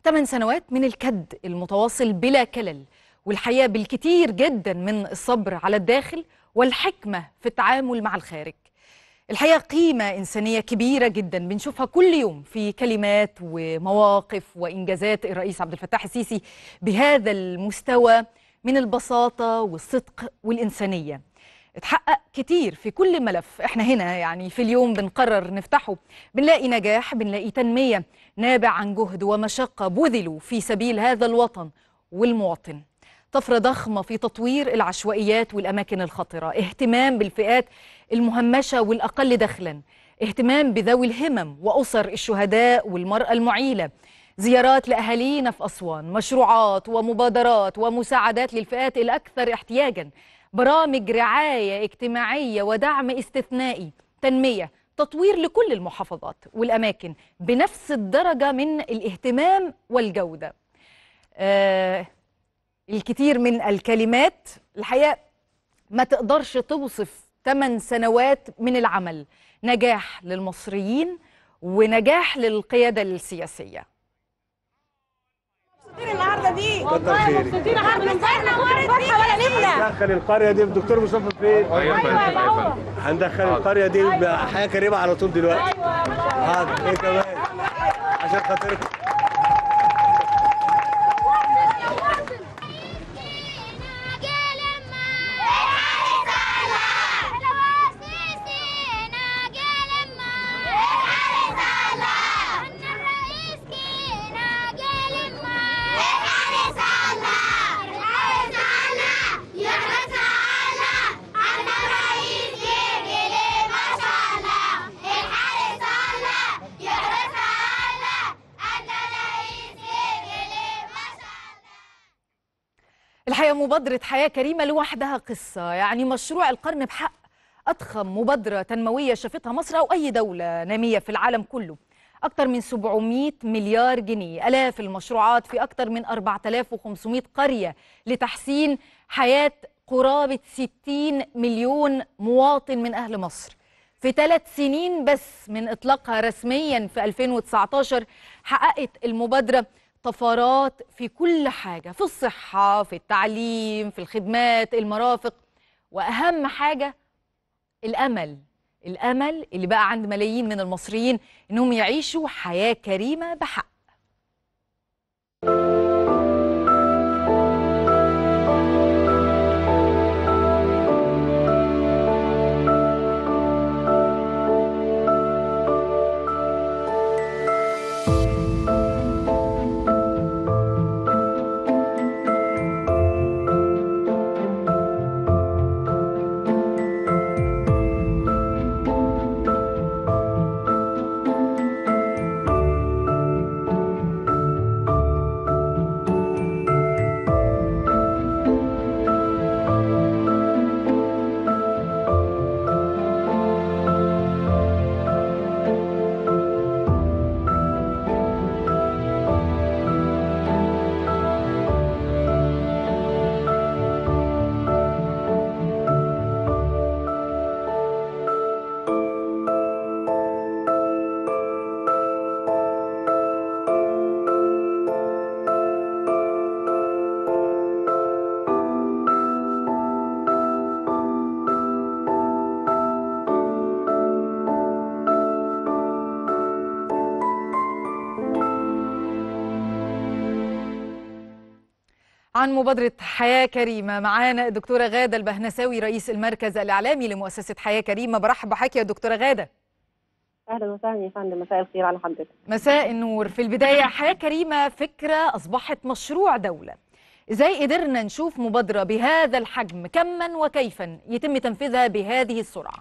ثمان سنوات من الكد المتواصل بلا كلل والحقيقة بالكثير جدا من الصبر على الداخل والحكمة في التعامل مع الخارج الحقيقة قيمة إنسانية كبيرة جدا بنشوفها كل يوم في كلمات ومواقف وإنجازات الرئيس عبد الفتاح السيسي بهذا المستوى من البساطة والصدق والإنسانية اتحقق كتير في كل ملف احنا هنا يعني في اليوم بنقرر نفتحه بنلاقي نجاح بنلاقي تنمية نابع عن جهد ومشقة بذلوا في سبيل هذا الوطن والمواطن طفرة ضخمة في تطوير العشوائيات والأماكن الخطرة اهتمام بالفئات المهمشة والأقل دخلا اهتمام بذوي الهمم وأسر الشهداء والمرأة المعيلة زيارات لأهالينا في أسوان مشروعات ومبادرات ومساعدات للفئات الأكثر احتياجا برامج رعاية اجتماعية ودعم استثنائي تنمية تطوير لكل المحافظات والأماكن بنفس الدرجة من الاهتمام والجودة آه الكثير من الكلمات الحقيقة ما تقدرش توصف ثمان سنوات من العمل نجاح للمصريين ونجاح للقيادة السياسية مبسوطين النهارده دي كتر خيرك مبسوطين النهارده من فرحه ولا نمنا ندخل القريه دي الدكتور مصطفى فين؟ ايوه يا هو هندخل القريه دي بحياه كريمه على طول دلوقتي حاضر ايه كمان عشان خاطركم الحقيقة مبادرة حياة كريمة لوحدها قصة يعني مشروع القرن بحق أضخم مبادرة تنموية شافتها مصر أو أي دولة نامية في العالم كله أكثر من 700 مليار جنيه ألاف المشروعات في أكثر من 4500 قرية لتحسين حياة قرابة 60 مليون مواطن من أهل مصر في ثلاث سنين بس من إطلاقها رسميا في 2019 حققت المبادرة طفرات في كل حاجة في الصحة في التعليم في الخدمات المرافق وأهم حاجة الأمل الأمل اللي بقى عند ملايين من المصريين إنهم يعيشوا حياة كريمة بحق عن مبادرة حياة كريمة معانا الدكتورة غادة البهنساوي رئيس المركز الإعلامي لمؤسسة حياة كريمة برحب بحضرتك يا دكتورة غادة اهلا وسهلا يا فندم مساء الخير على حضرتك مساء النور في البداية حياة كريمة فكرة أصبحت مشروع دولة إزاي قدرنا نشوف مبادرة بهذا الحجم كما وكيفا يتم تنفيذها بهذه السرعة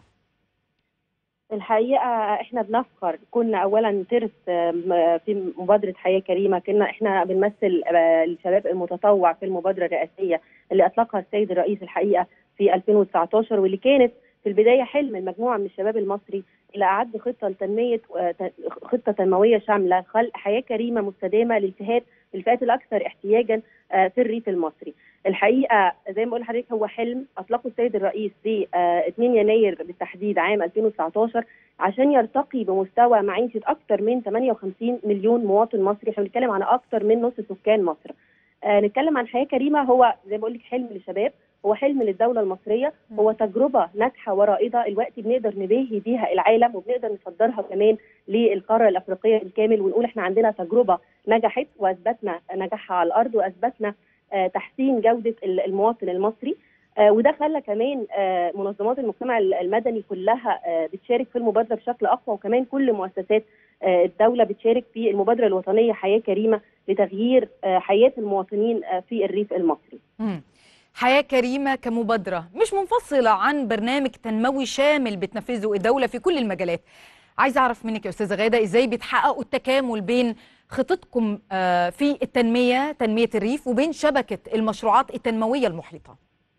الحقيقه احنا بنفخر كنا اولا ترس آم، في مبادره حياه كريمه كنا احنا بنمثل آه، الشباب المتطوع في المبادره الرئاسيه اللي اطلقها السيد الرئيس الحقيقه في 2019 واللي كانت في البدايه حلم المجموعه من الشباب المصري اللي اعد خطه لتنميه آه، ت- خطه تنمويه شامله خلق حياه كريمه مستدامه للفئات الفئات الاكثر احتياجا آه، في الريف المصري. الحقيقه زي ما بقول لحضرتك هو حلم اطلقه السيد الرئيس في آه، 2 يناير بالتحديد عام 2019 عشان يرتقي بمستوى معيشه اكثر من 58 مليون مواطن مصري، احنا بنتكلم عن اكثر من نص سكان مصر. آه، نتكلم عن حياه كريمه هو زي ما بقول لك حلم للشباب هو حلم للدوله المصريه هو تجربه ناجحه ورائده الوقت بنقدر نباهي بيها العالم وبنقدر نصدرها كمان للقاره الافريقيه بالكامل ونقول احنا عندنا تجربه نجحت واثبتنا نجاحها على الارض واثبتنا آه، تحسين جوده ال- المواطن المصري آه، وده خلى كمان آه، منظمات المجتمع ال- المدني كلها آه، بتشارك في المبادره بشكل اقوى وكمان كل مؤسسات آه، الدوله بتشارك في المبادره الوطنيه حياه كريمه لتغيير آه، حياه المواطنين آه، في الريف المصري. مم. حياة كريمة كمبادرة مش منفصلة عن برنامج تنموي شامل بتنفذه الدولة في كل المجالات عايزة أعرف منك يا أستاذة غادة إزاي بتحققوا التكامل بين خططكم آه، في التنمية تنمية الريف وبين شبكة المشروعات التنموية المحيطة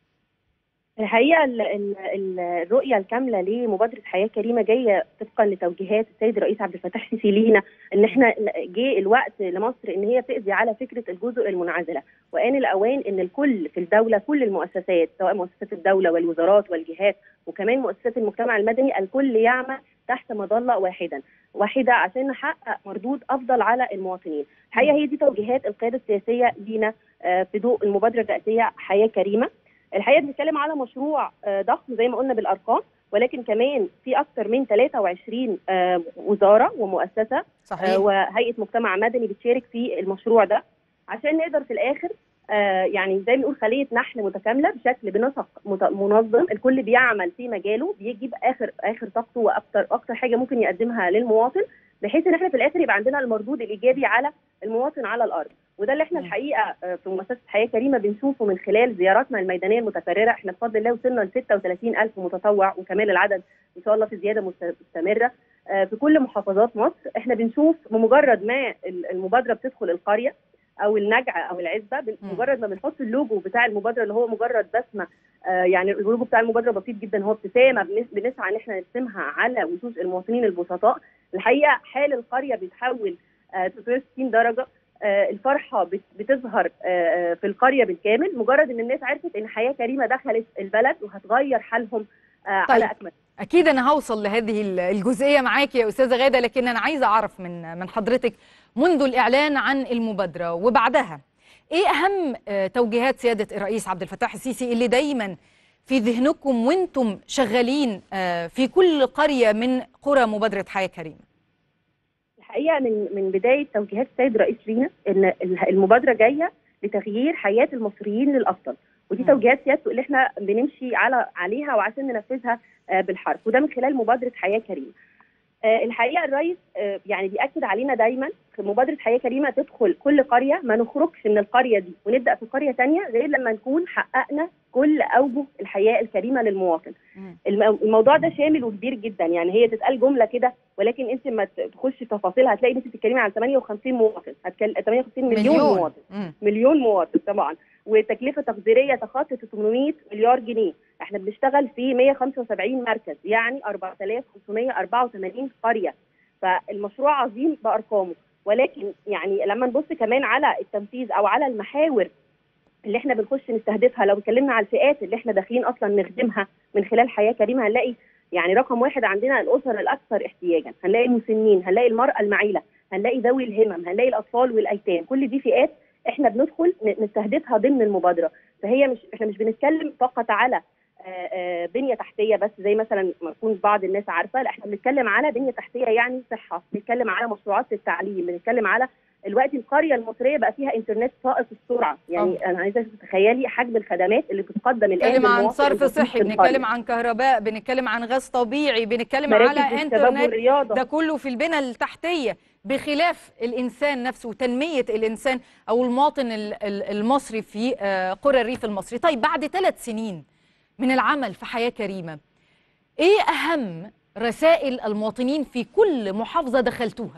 الحقيقه ال- ال- ال- الرؤيه الكامله لمبادره حياه كريمه جايه طبقا لتوجيهات السيد الرئيس عبد الفتاح السيسي لينا ان احنا جه الوقت لمصر ان هي تقضي على فكره الجزر المنعزله وان الاوان ان الكل في الدوله كل المؤسسات سواء مؤسسات الدوله والوزارات والجهات وكمان مؤسسات المجتمع المدني الكل يعمل تحت مظله واحدا واحده عشان نحقق مردود افضل على المواطنين الحقيقه هي دي توجيهات القياده السياسيه لينا آه، في ضوء المبادره الرئاسيه حياه كريمه الحقيقه بنتكلم على مشروع آه، ضخم زي ما قلنا بالارقام ولكن كمان في اكثر من 23 آه، وزاره ومؤسسه آه، وهيئه مجتمع مدني بتشارك في المشروع ده عشان نقدر في الاخر آه، يعني زي ما نقول خليه نحل متكامله بشكل بنسق مت- منظم الكل بيعمل في مجاله بيجيب اخر اخر طاقته واكتر اكتر حاجه ممكن يقدمها للمواطن بحيث ان احنا في الاخر يبقى عندنا المردود الايجابي على المواطن على الارض وده اللي احنا مم. الحقيقه آه، في مؤسسه حياه كريمه بنشوفه من خلال زياراتنا الميدانيه المتكرره احنا بفضل الله وصلنا ل 36 الف متطوع وكمان العدد ان شاء الله في زياده مست- مستمره آه، في كل محافظات مصر احنا بنشوف بمجرد ما ال- المبادره بتدخل القريه او النجعه او العزبه بن- مم. مجرد ما بنحط اللوجو بتاع المبادره اللي هو مجرد بسمه آه، يعني اللوجو بتاع المبادره بسيط جدا هو ابتسامه بنس- بنسعى ان احنا نرسمها على وشوش المواطنين البسطاء الحقيقه حال القريه بيتحول آه، 360 درجه آه، الفرحه بت- بتظهر آه، آه، في القريه بالكامل مجرد ان الناس عرفت ان حياه كريمه دخلت البلد وهتغير حالهم آه، طيب. على اكمل أكيد أنا هوصل لهذه ال- الجزئية معاك يا أستاذة غادة لكن أنا عايزة أعرف من من حضرتك منذ الإعلان عن المبادرة وبعدها إيه أهم آه، توجيهات سيادة الرئيس عبد الفتاح السيسي اللي دايما في ذهنكم وانتم شغالين آه، في كل قرية من قرى مبادرة حياة كريمة الحقيقه من من بدايه توجيهات السيد الرئيس لينا ان ال- المبادره جايه لتغيير حياه المصريين للافضل ودي مم. توجيهات سيادته اللي احنا بنمشي على عليها وعشان ننفذها آه، بالحرف وده من خلال مبادره حياه كريمه. آه، الحقيقه الرئيس آه، يعني بياكد علينا دايما في مبادره حياه كريمه تدخل كل قريه ما نخرجش من القريه دي ونبدا في قريه ثانيه غير لما نكون حققنا كل اوجه الحياه الكريمه للمواطن. الم- الموضوع ده شامل وكبير جدا يعني هي تتقال جمله كده ولكن انت ما تخش في تفاصيلها هتلاقي ان انت بتتكلمي عن 58 مواطن هتكلم 58 مليون, مليون. مواطن مم. مليون مواطن طبعا وتكلفه تقديريه تخطط 800 مليار جنيه احنا بنشتغل في 175 مركز يعني 4584 قريه فالمشروع عظيم بارقامه ولكن يعني لما نبص كمان على التنفيذ او على المحاور اللي احنا بنخش نستهدفها لو اتكلمنا على الفئات اللي احنا داخلين اصلا نخدمها من خلال حياه كريمه هنلاقي يعني رقم واحد عندنا الاسر الاكثر احتياجا هنلاقي المسنين هنلاقي المراه المعيله هنلاقي ذوي الهمم هنلاقي الاطفال والايتام كل دي فئات احنا بندخل ن- نستهدفها ضمن المبادره فهي مش احنا مش بنتكلم فقط على آه، آه، بنيه تحتيه بس زي مثلا ما يكون بعض الناس عارفه لا احنا بنتكلم على بنيه تحتيه يعني صحه بنتكلم على مشروعات التعليم بنتكلم على الوقت القريه المصريه بقى فيها انترنت فائق السرعه يعني انا عايزه تتخيلي حجم الخدمات اللي بتقدم الان بنتكلم عن للمواطن صرف البسيط صحي في القرية. بنتكلم عن كهرباء بنتكلم عن غاز طبيعي بنتكلم مراكز على الشباب انترنت والرياضه ده كله في البنى التحتية بخلاف الإنسان نفسه وتنمية الإنسان أو المواطن ال- ال- المصري في آه، قرى الريف المصري طيب بعد ثلاث سنين من العمل في حياة كريمة إيه أهم رسائل المواطنين في كل محافظة دخلتوها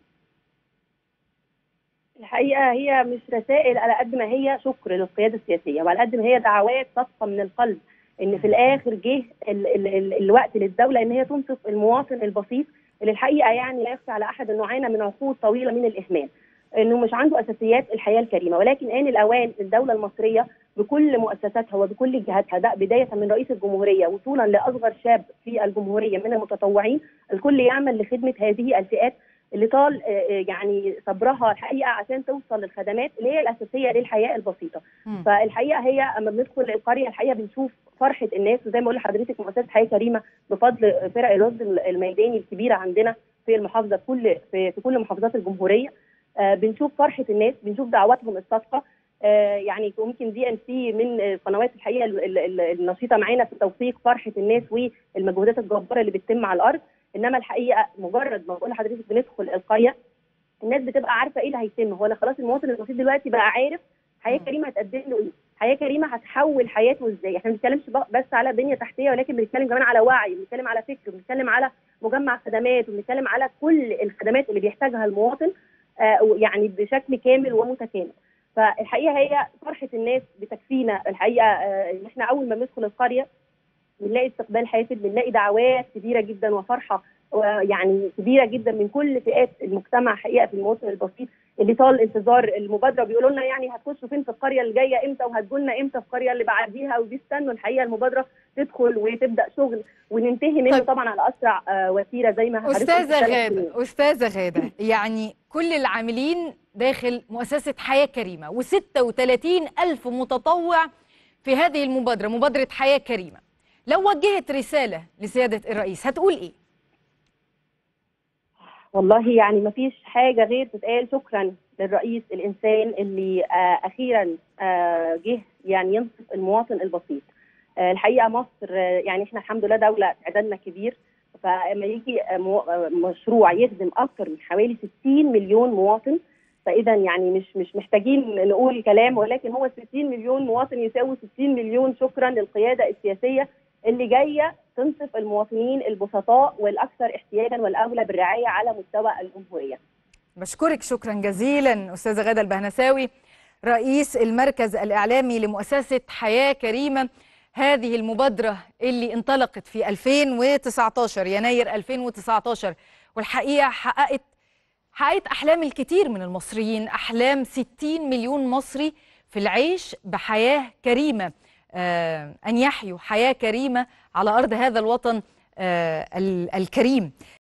الحقيقه هي مش رسائل على قد ما هي شكر للقياده السياسيه وعلى قد ما هي دعوات صادقه من القلب ان في الاخر جه ال ال ال الوقت للدوله ان هي تنصف المواطن البسيط اللي الحقيقه يعني لا يخفى على احد انه عانى من عقود طويله من الاهمال انه مش عنده اساسيات الحياه الكريمه ولكن ان الاوان الدوله المصريه بكل مؤسساتها وبكل جهاتها ده بدايه من رئيس الجمهوريه وصولا لاصغر شاب في الجمهوريه من المتطوعين الكل يعمل لخدمه هذه الفئات اللي طال آه، آه، يعني صبرها الحقيقه عشان توصل للخدمات اللي هي الاساسيه للحياه البسيطه مم. فالحقيقه هي اما بندخل القريه الحقيقه بنشوف فرحه الناس وزي ما بقول لحضرتك مؤسسه حياه كريمه بفضل فرق الرصد الميداني الكبيره عندنا في المحافظه في كل في, في كل محافظات الجمهوريه آه بنشوف فرحه الناس بنشوف دعواتهم الصادقه آه يعني ممكن دي ان سي من القنوات الحقيقه ال- ال- ال- النشيطه معانا في توثيق فرحه الناس والمجهودات الجباره اللي بتتم على الارض انما الحقيقه مجرد ما بقول لحضرتك بندخل القريه الناس بتبقى عارفه ايه اللي هيتم هو انا خلاص المواطن البسيط دلوقتي بقى عارف حياه مم. كريمه هتقدم له ايه حياه كريمه هتحول حياته ازاي احنا ما بنتكلمش ب- بس على بنيه تحتيه ولكن بنتكلم كمان على وعي بنتكلم على فكر بنتكلم على مجمع خدمات وبنتكلم على كل الخدمات اللي بيحتاجها المواطن آه يعني بشكل كامل ومتكامل فالحقيقه هي فرحه الناس بتكفينا الحقيقه آه ان احنا اول ما بندخل القريه بنلاقي استقبال حافل بنلاقي دعوات كبيره جدا وفرحه يعني كبيره جدا من كل فئات المجتمع حقيقه في المواطن البسيط اللي طال انتظار المبادره بيقولوا لنا يعني هتخشوا فين في القريه الجايه امتى وهتجوا لنا امتى في القريه اللي بعديها وبيستنوا الحقيقه المبادره تدخل وتبدا شغل وننتهي منه طيب. طبعا على اسرع آه، وسيله زي ما حضرتك قلت أستاذة ثلاث سنين. غادة أستاذة غادة يعني كل العاملين داخل مؤسسة حياة كريمة و36 ألف متطوع في هذه المبادرة مبادرة حياة كريمة لو وجهت رسالة لسيادة الرئيس هتقول إيه؟ والله يعني ما فيش حاجه غير تتقال شكرا للرئيس الانسان اللي آه اخيرا آه جه يعني ينصف المواطن البسيط آه الحقيقه مصر آه يعني احنا الحمد لله دوله عددنا كبير فلما يجي آه مو- آه، مشروع يخدم اكثر من حوالي 60 مليون مواطن فاذا يعني مش مش محتاجين نقول كلام ولكن هو 60 مليون مواطن يساوي 60 مليون شكرا للقياده السياسيه اللي جايه تنصف المواطنين البسطاء والاكثر احتياجا والاولى بالرعايه على مستوى الجمهوريه. بشكرك شكرا جزيلا أستاذة غادة البهنساوي رئيس المركز الإعلامي لمؤسسة حياة كريمة هذه المبادرة اللي انطلقت في 2019 يناير 2019 والحقيقة حققت حققت أحلام الكثير من المصريين أحلام 60 مليون مصري في العيش بحياة كريمة آه أن يحيوا حياة كريمة على أرض هذا الوطن آه ال- الكريم